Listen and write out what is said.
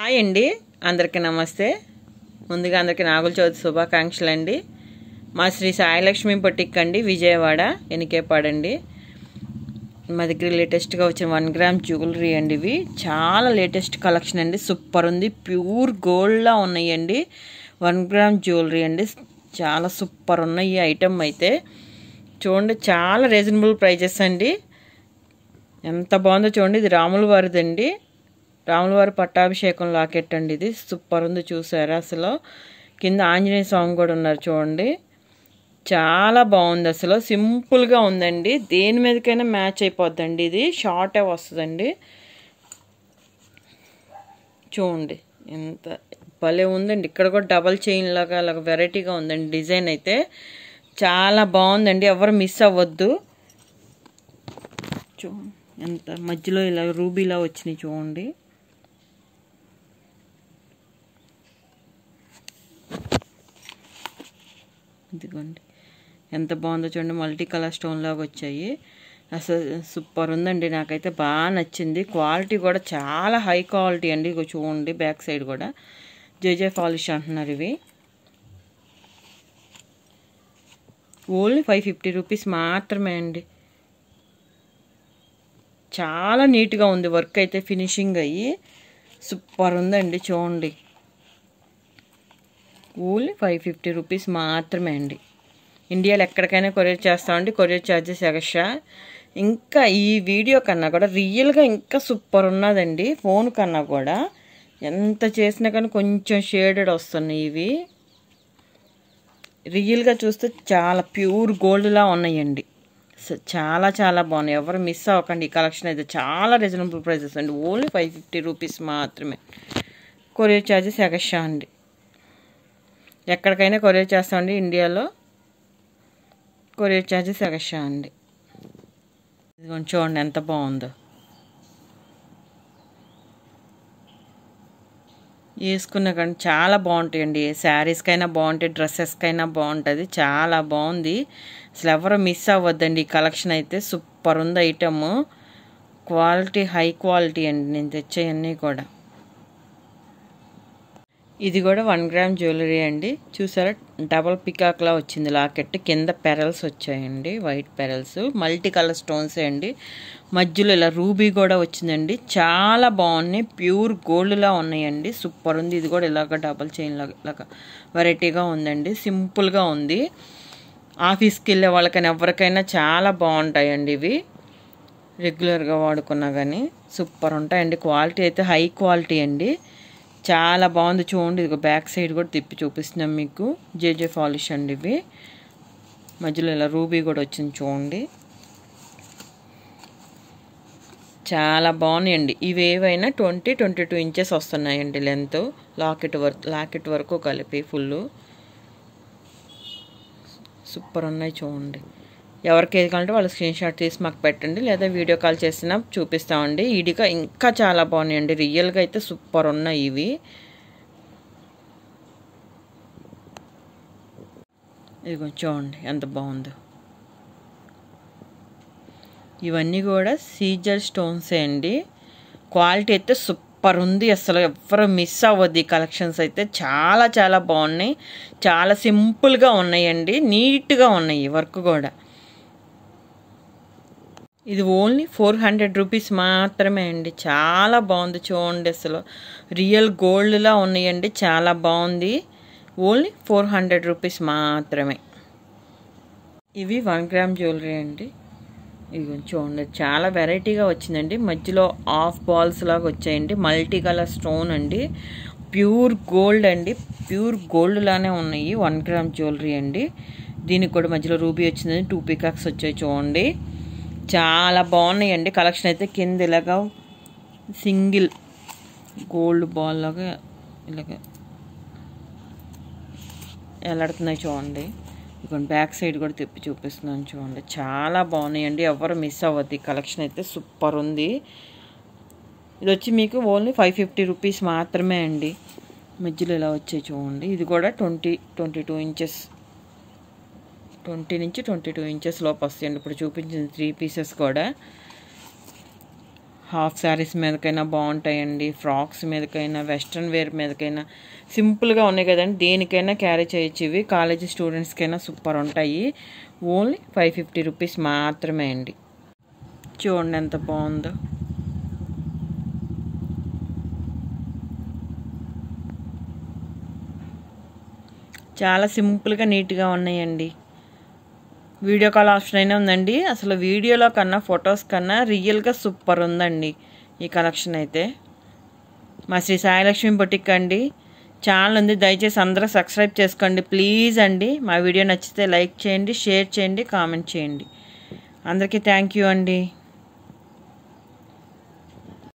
hi అండి అందరికీ నమస్తే ముందుగా అందరికీ నాగుల చవితి శుభాకాంక్షలు అండి మా శ్రీ సాయిలక్ష్మి బొటిక్ అండి విజయవాడ ఎనికేపాడండి మా దగ్గర లేటెస్ట్గా వచ్చిన వన్ గ్రామ్ జ్యువెలరీ అండి ఇవి చాలా లేటెస్ట్ కలెక్షన్ అండి సూపర్ ఉంది ప్యూర్ గోల్డ్లా ఉన్నాయండి వన్ గ్రామ్ జ్యువెలరీ అండి చాలా సూపర్ ఉన్నాయి ఈ ఐటమ్ అయితే చూడండి చాలా రీజనబుల్ ప్రైజెస్ అండి ఎంత బాగుందో చూడండి ఇది రాముల వారిదండి రాముల వారి పట్టాభిషేకం లాకెట్ అండి ఇది సూపర్ ఉంది చూసారా అసలు కింద ఆంజనేయ స్వామి కూడా ఉన్నారు చూడండి చాలా బాగుంది అసలు సింపుల్గా ఉందండి దేని మీదకైనా మ్యాచ్ అయిపోద్దండి ఇది షార్టే వస్తుందండి చూడండి ఎంత భలే ఉందండి ఇక్కడ కూడా డబల్ చైన్ లాగా అలాగ వెరైటీగా ఉందండి డిజైన్ అయితే చాలా బాగుందండి ఎవరు మిస్ అవ్వద్దు చూ ఎంత మధ్యలో ఇలా రూబీలా వచ్చినాయి చూడండి ఇదిగోండి ఎంత బాగుందో చూడండి మల్టీ కలర్ స్టోన్ లాగా వచ్చాయి అసలు సూపర్ ఉందండి నాకైతే బాగా నచ్చింది క్వాలిటీ కూడా చాలా హై క్వాలిటీ అండి ఇగో చూడండి బ్యాక్ సైడ్ కూడా జేజే పాలిష్ అంటున్నారు ఇవి ఓన్లీ ఫైవ్ ఫిఫ్టీ రూపీస్ మాత్రమే అండి చాలా నీట్గా ఉంది వర్క్ అయితే ఫినిషింగ్ అయ్యి సూపర్ ఉందండి చూడండి ఓన్లీ ఫైవ్ ఫిఫ్టీ రూపీస్ మాత్రమే అండి ఇండియాలో ఎక్కడికైనా కొరియర్ చేస్తామండి కొరియర్ ఛార్జెస్ ఎగస్ట్రా ఇంకా ఈ వీడియో కన్నా కూడా రియల్గా ఇంకా సూపర్ ఉన్నదండి ఫోన్ కన్నా కూడా ఎంత చేసినా కానీ కొంచెం షేడెడ్ వస్తున్నాయి ఇవి రియల్గా చూస్తే చాలా ప్యూర్ గోల్డ్లా ఉన్నాయండి చాలా చాలా బాగున్నాయి ఎవరు మిస్ అవ్వకండి ఈ కలెక్షన్ అయితే చాలా రీజనబుల్ ప్రైజెస్ అండి ఓన్లీ ఫైవ్ ఫిఫ్టీ రూపీస్ మాత్రమే కొరియర్ ఛార్జెస్ ఎగస్ట్రా అండి ఎక్కడికైనా కొరియర్ చేస్తామండి ఇండియాలో కొరియర్ ఛార్జెస్ ఎగస్ట్రా అండి ఇదిగోండి చూడండి ఎంత బాగుందో వేసుకున్న కానీ చాలా బాగుంటాయండి శారీస్కైనా బాగుంటాయి డ్రెస్సెస్కైనా బాగుంటుంది చాలా బాగుంది అసలు ఎవరు మిస్ అవ్వద్దండి ఈ కలెక్షన్ అయితే సూపర్ ఉంది ఐటమ్ క్వాలిటీ హై క్వాలిటీ అండి నేను తెచ్చేవన్నీ కూడా ఇది కూడా వన్ గ్రామ్ జ్యువెలరీ అండి చూసారా డబల్ పికాక్లా వచ్చింది లాకెట్ కింద పెరల్స్ వచ్చాయండి white pearls multi colour stones అండి మధ్యలో ఇలా రూబీ కూడా వచ్చిందండి చాలా బాగున్నాయి ప్యూర్ గోల్డ్లా ఉన్నాయండి సూపర్ ఉంది ఇది కూడా ఇలాగ డబల్ చైన్ లాగా ఇలాగ వెరైటీగా ఉందండి సింపుల్గా ఉంది ఆఫీస్కి వెళ్ళే వాళ్ళకైనా ఎవరికైనా చాలా బాగుంటాయండి ఇవి రెగ్యులర్గా వాడుకున్నా కానీ సూపర్ ఉంటాయండి క్వాలిటీ అయితే హై క్వాలిటీ అండి చాలా బాగుంది చూడండి ఇది బ్యాక్ సైడ్ కూడా తిప్పి చూపిస్తున్నాం మీకు జేజే పాలిష్ అండి ఇవి మధ్యలో ఇలా రూబీ కూడా వచ్చింది చూడండి చాలా బాగున్నాయండి ఇవి ఏవైనా ట్వంటీ ట్వంటీ టూ ఇంచెస్ వస్తున్నాయండి లెంత్ లాకెట్ వర్క్ లాకెట్ వరకు కలిపి ఫుల్ సూపర్ ఉన్నాయి చూడండి ఎవరికి ఏది కావాలంటే వాళ్ళు స్క్రీన్ షాట్ తీసి మాకు పెట్టండి లేదా వీడియో కాల్ చేసినా చూపిస్తామండి ఇడిగా ఇంకా చాలా బాగున్నాయండి రియల్గా అయితే సూపర్ ఉన్నాయి ఇవి ఇదిగో చూడండి ఎంత బాగుందో ఇవన్నీ కూడా సీజర్ స్టోన్సే అండి క్వాలిటీ అయితే సూపర్ ఉంది అసలు ఎవరు మిస్ అవ్వద్దు ఈ కలెక్షన్స్ అయితే చాలా చాలా బాగున్నాయి చాలా సింపుల్గా ఉన్నాయండి నీట్గా ఉన్నాయి వర్క్ కూడా ఇది ఓన్లీ ఫోర్ హండ్రెడ్ రూపీస్ మాత్రమే అండి చాలా బాగుంది చూడండి అసలు రియల్ గోల్డ్లా ఉన్నాయండి చాలా బాగుంది ఓన్లీ ఫోర్ హండ్రెడ్ రూపీస్ మాత్రమే ఇవి వన్ గ్రామ్ జ్యువెలరీ అండి ఇవి చూడండి చాలా వెరైటీగా వచ్చిందండి మధ్యలో హాఫ్ బాల్స్ లాగా వచ్చాయండి మల్టీ కలర్ స్టోన్ అండి ప్యూర్ గోల్డ్ అండి ప్యూర్ గోల్డ్ లానే ఉన్నాయి వన్ గ్రామ్ జ్యువెలరీ అండి దీనికి కూడా మధ్యలో రూబీ వచ్చిందండి టూ పికాక్స్ వచ్చాయి చూడండి చాలా బాగున్నాయండి కలెక్షన్ అయితే కింద ఇలాగా సింగిల్ గోల్డ్ బాల్ లాగా ఇలాగ ఎలాడుతున్నాయి చూడండి ఇక బ్యాక్ సైడ్ కూడా తిప్పి చూపిస్తున్నాను చూడండి చాలా బాగున్నాయండి ఎవరు మిస్ అవ్వద్దు ఈ కలెక్షన్ అయితే సూపర్ ఉంది ఇది వచ్చి మీకు ఓన్లీ ఫైవ్ ఫిఫ్టీ రూపీస్ మాత్రమే అండి మధ్యలో ఇలా వచ్చాయి చూడండి ఇది కూడా twenty twenty two inches twenty నుంచి ట్వంటీ టూ ఇంచెస్ లోపు వస్తాయండి ఇప్పుడు చూపించిన త్రీ పీసెస్ కూడా హాఫ్ శారీస్ మీదకైనా బాగుంటాయండి ఫ్రాక్స్ మీదకైనా వెస్ట్రన్ వేర్ మీదకైనా సింపుల్గా ఉన్నాయి కదండి దేనికైనా క్యారీ చేయొచ్చు ఇవి కాలేజీ స్టూడెంట్స్కైనా సూపర్ ఉంటాయి ఓన్లీ ఫైవ్ ఫిఫ్టీ రూపీస్ మాత్రమే అండి చూడండి ఎంత బాగుందో చాలా సింపుల్గా నీట్గా ఉన్నాయండి వీడియో కాల్ ఆప్షన్ అయినా ఉందండి అసలు వీడియోలో కన్నా ఫొటోస్ కన్నా రియల్గా సూపర్ ఉందండి ఈ కలెక్షన్ అయితే మా శ్రీ సాయిలక్ష్మి బొటిక్ అండి ఛానల్ ఉంది దయచేసి అందరూ సబ్స్క్రైబ్ చేసుకోండి ప్లీజ్ అండి మా వీడియో నచ్చితే లైక్ చేయండి షేర్ చేయండి కామెంట్ చేయండి అందరికీ థ్యాంక్ యూ అండి